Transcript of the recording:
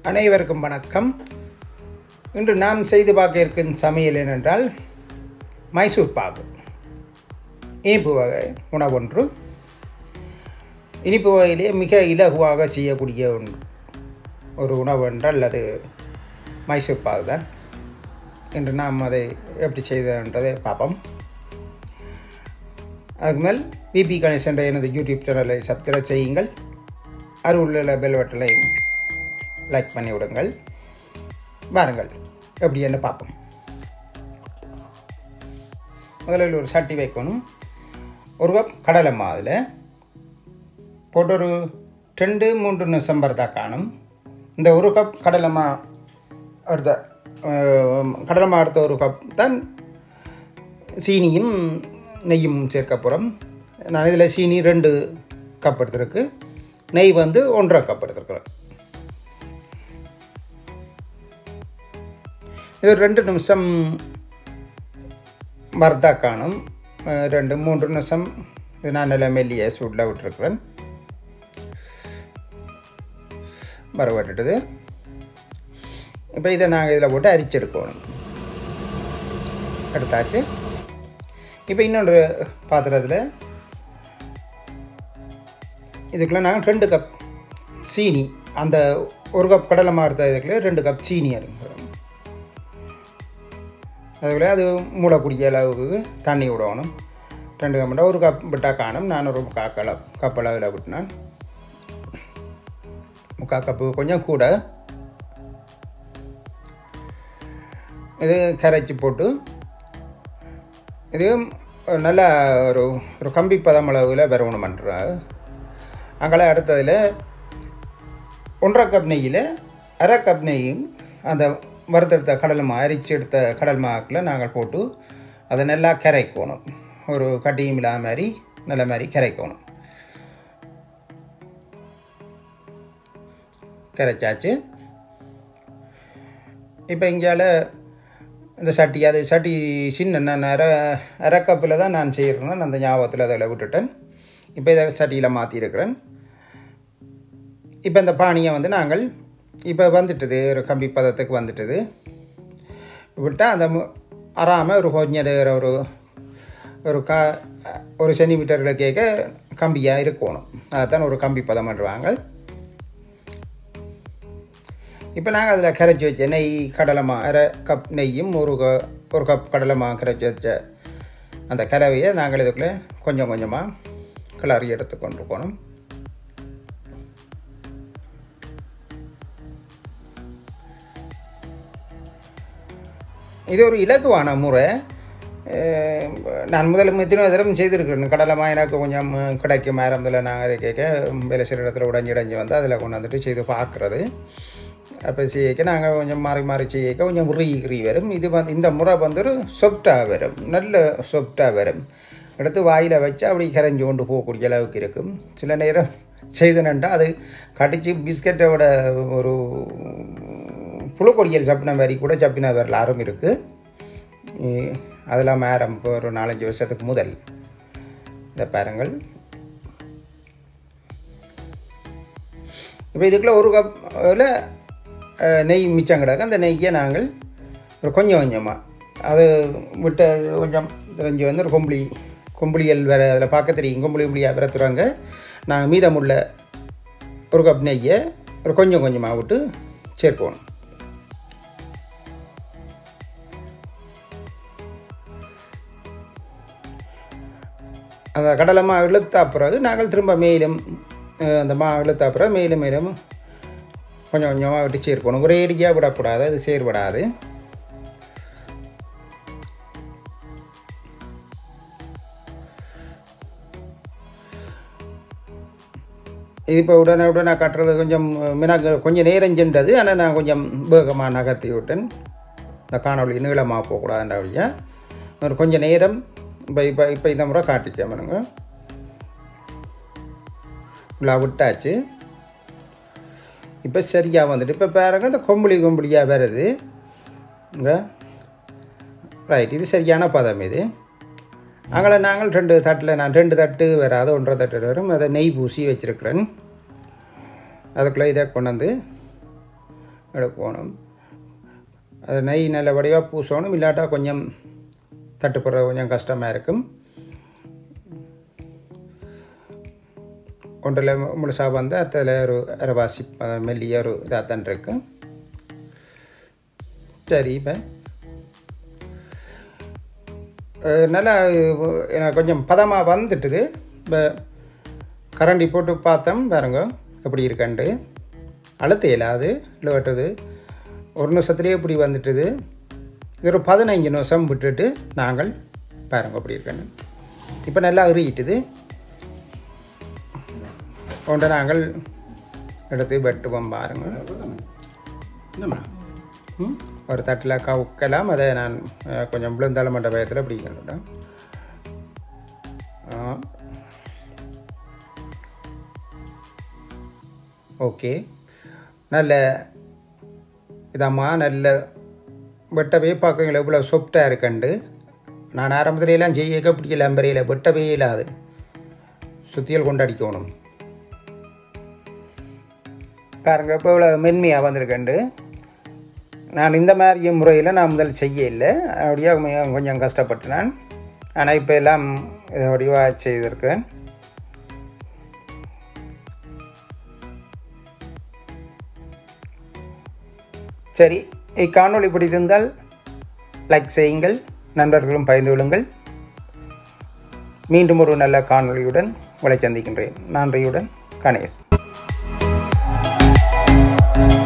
அனைவருக்கும் வணக்கம் இன்று நாம் செய்து பார்க்க இருக்கும் சமையல் என்னென்றால் மைசூர் பாகு இனிப்பு வகை உணவொன்று இனிப்பு வகையிலே மிக இலகுவாக செய்யக்கூடிய ஒன்று ஒரு உணவு என்றால் அது மைசூர் பாகு தான் இன்று நாம் அதை எப்படி செய்தன்றதை பார்ப்போம் அதுக்கு மேல் பிபி கணேஷ் என்ற எனது யூடியூப் சேனலை சப்ஸ்கிரைப் செய்யுங்கள் அருளுள்ள பெல் பட்டனை லைக் பண்ணி விடுங்கள் வாருங்கள் எப்படி என்ன பார்ப்போம் முதலில் ஒரு சட்டி வைக்கணும் ஒரு கப் கடலை மாவில் போட்டு ஒரு ரெண்டு மூன்று நிமிஷம் வரதா காணும் இந்த ஒரு கப் கடலை மா எடுத்த அஹ், கடலை மா எடுத்த ஒரு கப் தான் சீனியும் நெய்யும் சேர்க்க போகிறோம் நான் இதில் சீனி ரெண்டு கப் எடுத்துருக்கு நெய் வந்து ஒன்றரை கப் எடுத்துருக்குறேன் இது ஒரு ரெண்டு நிமிஷம் வறுத்தா காணும் அஹ் ரெண்டு மூன்று நிமிஷம் இது நான் நல்ல மெல்லிய சூடில் விட்டுருக்குறேன் வறுவட்டுது இப்போ இதை நாங்கள் இதில் போட்டு அரிச்செடுக்கணும் எடுத்தாச்சு இப்போ இன்னொரு பாத்திரத்தில் இதுக்குள்ளே நாங்கள் ரெண்டு கப் சீனி அந்த ஒரு கப் கடலை மாறுத்த இதுக்குள்ளே ரெண்டு கப் சீனி எடுக்கிறோம் அதுக்குள்ளே அது மூடக்கூடிய அளவுக்கு தண்ணி விடணும் ரெண்டு கப் விட்டா ஒரு கப் விட்டால் காணும் நான் ஒரு முக்கால் கல கப் அளவில் விட்டினேன் முக்கால் கப்பு கொஞ்சம் கூட இது கரைச்சி போட்டு இது நல்ல ஒரு ஒரு கம்பி பதம் அளவில் வரணும் பண்ணுறேன் அங்கே அடுத்ததில் ஒன்றரை கப் நெய்யில் அரை கப் நெய் அந்த வறுத்தெடுத்த கடல் மா அரிச்சு எடுத்த கடல் மாக்கில் நாங்கள் போட்டு அதை நல்லா கரைக்கணும் ஒரு கட்டியும் இல்லாத மாதிரி நல்ல மாதிரி கரைக்கணும் கரைச்சாச்சு இப்போ இங்கால இந்த சட்டி அது சட்டி சின்ன நான் அரை அரை கப்பில் தான் நான் செய்கிறேன் அந்த ஞாபகத்தில் அதில் விட்டுட்டேன் இப்போ இதை சட்டியில் மாற்றிருக்கிறேன் இப்போ இந்த பானியை வந்து நாங்கள் இப்போ வந்துட்டுது ஒரு கம்பி பதத்துக்கு வந்துட்டுது விட்டால் அந்த மு- அறாமல் ஒரு கொஞ்ச நேரம் ஒரு ஒரு கா ஒரு சென்டிமீட்டரில் கேட்க கம்பியாக இருக்கணும் அதைத்தான் ஒரு கம்பி பதம் பண்ணுவாங்க இப்போ நாங்கள் அதில் கரைச்சி வச்ச நெய் கடலைமா அரை கப் நெய்யும் ஒரு க ஒரு கப் கடலைமா கரைச்சி வச்ச அந்த கலவையை நாங்கள் இதுக்குள்ளே கொஞ்சம் கொஞ்சமாக கிளறி எடுத்து கொண்டு போகணும் இது ஒரு இலகுவான முறை அஹ் நான் முதல்ல எத்தனையோ தரம் செய்திருக்கிறேன் கடலைமா எனக்கு கொஞ்சம் கிடைக்கும் ஆரம்பத்தில் நாங்கள் கேட்க வேலை செய்கிற இடத்துல உடஞ்சி உடஞ்சி வந்து அதில் கொண்டு வந்துட்டு செய்து பார்க்குறது அப்போ செய்யக்க நாங்கள் கொஞ்சம் மாறி மாறி செய்யக்க கொஞ்சம் உருகி கிரி வரும் இது வந்து இந்த முறை வந்து ஒரு சொப்டாக வரும் நல்ல சொப்டாக வரும் எடுத்து வாயில் வச்சு அப்படி கரைஞ்சி கொண்டு போகக்கூடிய அளவுக்கு இருக்கும் சில நேரம் செய்தனண்டா அது கடிச்சு பிஸ்கட்டை விட ஒரு புழுக்கொடியல் சப்பின மாதிரி கூட சப்பின வரல ஆரம் இருக்குது அதெல்லாம் ஆரம் இப்போ ஒரு நாலஞ்சு வருஷத்துக்கு முதல் இந்த பாருங்கள் இப்போ இதுக்குள்ளே ஒரு கப்பில் நெய் மிச்சம் கிடக்கு அந்த நெய்யை நாங்கள் ஒரு கொஞ்சம் கொஞ்சமாக அது விட்டு கொஞ்சம் தெரிஞ்சு வந்து ஒரு கொம்பளி கொம்பளியல் வேற அதில் பார்க்க தெரியும் கொம்பளி கொம்பளியாக விரத்துறாங்க நாங்கள் மீதமுள்ள ஒரு கப் நெய்யை ஒரு கொஞ்சம் கொஞ்சமாக விட்டு சேர்ப்போம் அந்த கடலை மா இழுத்தா பிறகு நாங்கள் திரும்ப மேலும் அஹ், அந்த மா இழுத்தா பிறகு மேலும் மேலும் கொஞ்சம் கொஞ்சமாக விட்டு சேர்க்கணும் ஒரே அடியாக விடக்கூடாது அது சேர்விடாது இது இப்போ உடனே உடனே கட்டுறது கொஞ்சம் மினக்கு கொஞ்சம் நேரம் சென்றது ஆனால் நான் கொஞ்சம் வேகமாக நகர்த்தி விட்டேன் இந்த காணொளி நீளமாக போகக்கூடாதுன்ற வழியா ஒரு கொஞ்சம் நேரம் இப்போ இப்போ இப்போ இந்த முறை காட்டிச்சேன் பாருங்க இவ்வளோ விட்டாச்சு இப்போ சரியாக வந்துட்டு இப்போ பாருங்க இந்த கொம்புளி கொம்புளியாக வருது இங்கே ரைட் இது சரியான பதம் இது அங்கே நாங்கள் ரெண்டு தட்டில் நான் ரெண்டு தட்டு வராது ஒன்றரை தட்டு வரும் அதை நெய் பூசி வச்சுருக்கிறேன் அதுக்குள்ளே இதை கொண்டாந்து எடுக்கணும் அது நெய் நல்லபடியாக பூசணும் இல்லாட்டா கொஞ்சம் தட்டுப்படுறது கொஞ்சம் கஷ்டமாக இருக்கும் ஒன்றில் முழுசாக வந்து அதில் ஒரு அரைவாசி ப- மெல்லிய ஒரு இதாக தான் இருக்கு சரி இப்போ நல்லா அஹ், எனக்கு கொஞ்சம் பதமாக வந்துட்டுது இப்போ கரண்டி போட்டு பார்த்தோம் பாருங்க எப்படி இருக்கண்டு அழுத்த இயலாது இழுவட்டுது ஒரு நிமிஷத்துலேயே இப்படி வந்துட்டுது இது ஒரு பதினஞ்சு நிமிஷம் விட்டுட்டு நாங்கள் பாருங்க எப்படி இருக்குன்னு இப்போ நல்லா இறுகிட்டுது கொண்டு நாங்கள் எடுத்து வெட்டுவோம் பாருங்க என்னம்மா ம், ஒரு தட்டில் கவுக்கலாம் அதை நான் அஹ், கொஞ்சம் விழுந்தாள மண்ட பயத்தில் இப்படி கண்டுட்டேன் ஓகே நல்ல இதம்மா நல்ல வெட்டவே பார்க்குங்களேன் இவ்வளோ சொப்டாக இருக்கண்டு நான் ஆரம்பத்துலலாம் செய்ய பிடிக்கல அம்பரையில் வெட்டவே இல்லாது சுத்தியல் கொண்டாடிக்கணும் பாருங்க இப்போ இவ்வளோ மென்மையாக வந்திருக்கண்டு நான் இந்த மாதிரி முறையில் நான் முதல் செய்ய இல்லை அப்படியே கொஞ்சம் கொஞ்சம் கஷ்டப்பட்டு நான் ஆனால் இப்போ எல்லாம் இதை வடிவாக செய்திருக்கிறேன் சரி இக்காணொளி பிடித்திருந்தால் லைக் செய்யுங்கள் நண்பர்களும் பகிர்ந்து கொள்ளுங்கள் மீண்டும் ஒரு நல்ல காணொளியுடன் உங்களை சந்திக்கின்றேன் நன்றியுடன் கணேஷ்